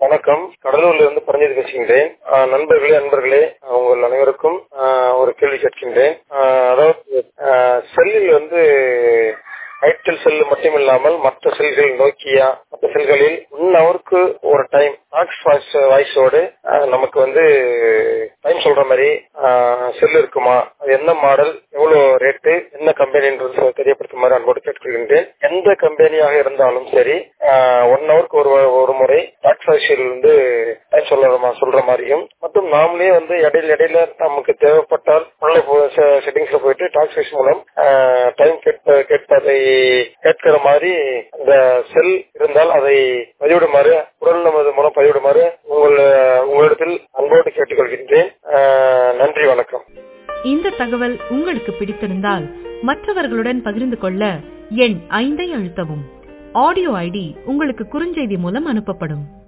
வணக்கம் கடலூர்ல இருந்து பரஞ்சோதி பேசுகின்றேன் ஆஹ் நண்பர்களே அன்பர்களே ஆஹ் உங்கள் அனைவருக்கும் ஆஹ் ஒரு கேள்வி கேட்கின்றேன் ஆஹ் அதாவது ஆஹ் செல்லில் வந்து ஐட்டல் செல் மட்டும் இல்லாமல் மற்ற செல்கள் நோக்கியா மற்ற செல்களில் ஒன் ஹவருக்கு ஒரு டைம் ஆக்ஸ் வாய்ஸோடு நமக்கு வந்து டைம் சொல்ற மாதிரி செல் இருக்குமா அது என்ன மாடல் எவ்வளவு ரேட்டு என்ன கம்பெனின்றது தெரியப்படுத்துமாறு அன்போடு கேட்டுக்கொள்கின்றேன் எந்த கம்பெனியாக இருந்தாலும் சரி ஒன் ஹவருக்கு ஒரு ஒரு முறை டாக்ஸ் வாய்ஸில் வந்து டைம் சொல்ற சொல்ற மாதிரியும் மற்றும் நாமளே வந்து இடையில இடையில நமக்கு தேவைப்பட்டால் உள்ள செட்டிங்ஸ்ல போயிட்டு டாக்ஸ் வாய்ஸ் மூலம் டைம் கேட்பதை கேட்கிற மாதிரி இந்த செல் இருந்தால் அதை பதிவிடுமாறு குரல் நமது மூலம் பதிவிடுமாறு உங்கள் உங்களிடத்தில் அன்போடு கேட்டுக்கொள்கின்றேன் நன்றி வணக்கம் இந்த தகவல் உங்களுக்கு பிடித்திருந்தால் மற்றவர்களுடன் பகிர்ந்து கொள்ள எண் ஐந்தை அழுத்தவும் ஆடியோ ஐடி உங்களுக்கு குறுஞ்செய்தி மூலம் அனுப்பப்படும்